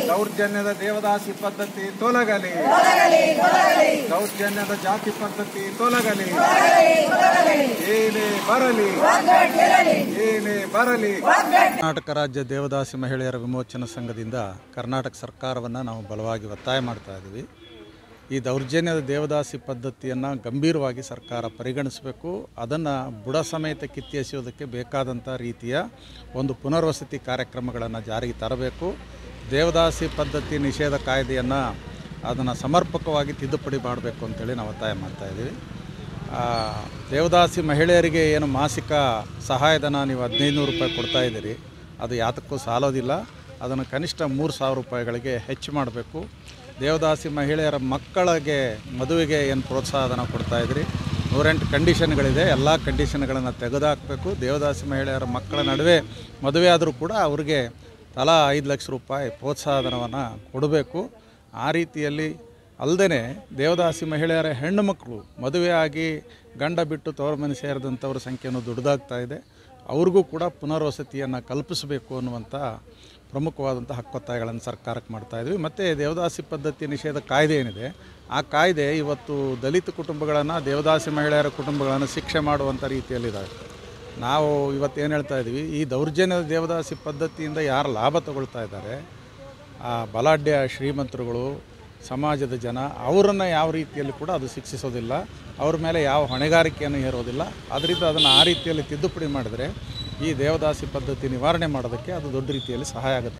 ದೌರ್ಜನ್ಯದ ದೇವದಾಸಿ ಪದ್ಧತಿ ತೊಲಗಲಿ ದೌರ್ಜನ್ಯದ ಜಾತಿ ಪದ್ಧತಿ ತೊಲಗಲಿ ಏನೇ ಬರಲಿ ಏನೇ ಬರಲಿ ಕರ್ನಾಟಕ ರಾಜ್ಯ ದೇವದಾಸಿ ಮಹಿಳೆಯರ ವಿಮೋಚನಾ ಸಂಘದಿಂದ ಕರ್ನಾಟಕ ಸರ್ಕಾರವನ್ನು ನಾವು ಬಲವಾಗಿ ಒತ್ತಾಯ ಮಾಡ್ತಾ ಇದ್ದೀವಿ ಈ ದೌರ್ಜನ್ಯದ ದೇವದಾಸಿ ಪದ್ಧತಿಯನ್ನು ಗಂಭೀರವಾಗಿ ಸರ್ಕಾರ ಪರಿಗಣಿಸಬೇಕು ಅದನ್ನು ಬುಡ ಸಮೇತ ಕಿತ್ತಿ ಎಸೆಯೋದಕ್ಕೆ ಬೇಕಾದಂಥ ರೀತಿಯ ಒಂದು ಪುನರ್ವಸತಿ ಕಾರ್ಯಕ್ರಮಗಳನ್ನು ಜಾರಿಗೆ ತರಬೇಕು ದೇವದಾಸಿ ಪದ್ಧತಿ ನಿಷೇಧ ಕಾಯ್ದೆಯನ್ನು ಅದನ್ನು ಸಮರ್ಪಕವಾಗಿ ತಿದ್ದುಪಡಿ ಮಾಡಬೇಕು ಅಂತೇಳಿ ನಾವು ಒತ್ತಾಯ ಮಾಡ್ತಾ ಇದ್ದೀವಿ ಆ, ದೇವದಾಸಿ ಮಹಿಳೆಯರಿಗೆ ಏನು ಮಾಸಿಕ ಸಹಾಯಧನ ನೀವು ಹದಿನೈದು ನೂರು ರೂಪಾಯಿ ಕೊಡ್ತಾ ಇದ್ದೀರಿ ಅದು ಯಾತಕ್ಕೂ ಸಾಲೋದಿಲ್ಲ ಅದನ್ನು ಕನಿಷ್ಠ ಮೂರು ಸಾವಿರ ರೂಪಾಯಿಗಳಿಗೆ ಹೆಚ್ಚು ಮಾಡಬೇಕು ದೇವದಾಸಿ ಮಹಿಳೆಯರ ಮಕ್ಕಳಿಗೆ ಮದುವೆಗೆ ಏನು ಪ್ರೋತ್ಸಾಹಧನ ಕೊಡ್ತಾ ಇದ್ದೀರಿ ನೂರೆಂಟು ಕಂಡೀಷನ್ಗಳಿದೆ ಎಲ್ಲ ಕಂಡೀಷನ್ಗಳನ್ನು ತೆಗೆದುಹಾಕಬೇಕು ದೇವದಾಸಿ ಮಹಿಳೆಯರ ಮಕ್ಕಳ ನಡುವೆ ಮದುವೆ ಆದರೂ ಕೂಡ ಅವ್ರಿಗೆ ತಲಾ ಐದು ಲಕ್ಷ ರೂಪಾಯಿ ಪ್ರೋತ್ಸಾಹಧನವನ್ನು ಕೊಡಬೇಕು ಆ ರೀತಿಯಲ್ಲಿ ಅಲ್ಲದೆ ದೇವದಾಸಿ ಮಹಿಳೆಯರ ಹೆಣ್ಣು ಮಕ್ಕಳು ಮದುವೆ ಆಗಿ ಗಂಡ ಬಿಟ್ಟು ತವರು ಮನೆ ಸೇರಿದಂಥವ್ರ ಸಂಖ್ಯೆಯನ್ನು ದೊಡ್ಡದಾಗ್ತಾ ಇದೆ ಅವ್ರಿಗೂ ಕೂಡ ಪುನರ್ವಸತಿಯನ್ನು ಕಲ್ಪಿಸಬೇಕು ಅನ್ನುವಂಥ ಪ್ರಮುಖವಾದಂಥ ಹಕ್ಕೊತ್ತಾಯಗಳನ್ನು ಸರ್ಕಾರಕ್ಕೆ ಮಾಡ್ತಾ ಇದ್ವಿ ಮತ್ತು ದೇವದಾಸಿ ಪದ್ಧತಿ ನಿಷೇಧ ಕಾಯ್ದೆ ಏನಿದೆ ಆ ಕಾಯ್ದೆ ಇವತ್ತು ದಲಿತ ಕುಟುಂಬಗಳನ್ನು ದೇವದಾಸಿ ಮಹಿಳೆಯರ ಕುಟುಂಬಗಳನ್ನು ಶಿಕ್ಷೆ ಮಾಡುವಂಥ ರೀತಿಯಲ್ಲಿದ್ದಾವೆ ನಾವು ಇವತ್ತೇನು ಹೇಳ್ತಾ ಇದ್ದೀವಿ ಈ ದೌರ್ಜನ್ಯದ ದೇವದಾಸಿ ಪದ್ಧತಿಯಿಂದ ಯಾರು ಲಾಭ ತಗೊಳ್ತಾ ಇದ್ದಾರೆ ಆ ಬಲಾಢ್ಯ ಶ್ರೀಮಂತರುಗಳು ಸಮಾಜದ ಜನ ಅವರನ್ನು ಯಾವ ರೀತಿಯಲ್ಲಿ ಕೂಡ ಅದು ಶಿಕ್ಷಿಸೋದಿಲ್ಲ ಅವ್ರ ಮೇಲೆ ಯಾವ ಹೊಣೆಗಾರಿಕೆಯನ್ನು ಹೇರೋದಿಲ್ಲ ಅದರಿಂದ ಅದನ್ನು ಆ ರೀತಿಯಲ್ಲಿ ತಿದ್ದುಪಡಿ ಮಾಡಿದರೆ ಈ ದೇವದಾಸಿ ಪದ್ಧತಿ ನಿವಾರಣೆ ಮಾಡೋದಕ್ಕೆ ಅದು ದೊಡ್ಡ ರೀತಿಯಲ್ಲಿ ಸಹಾಯ ಆಗುತ್ತೆ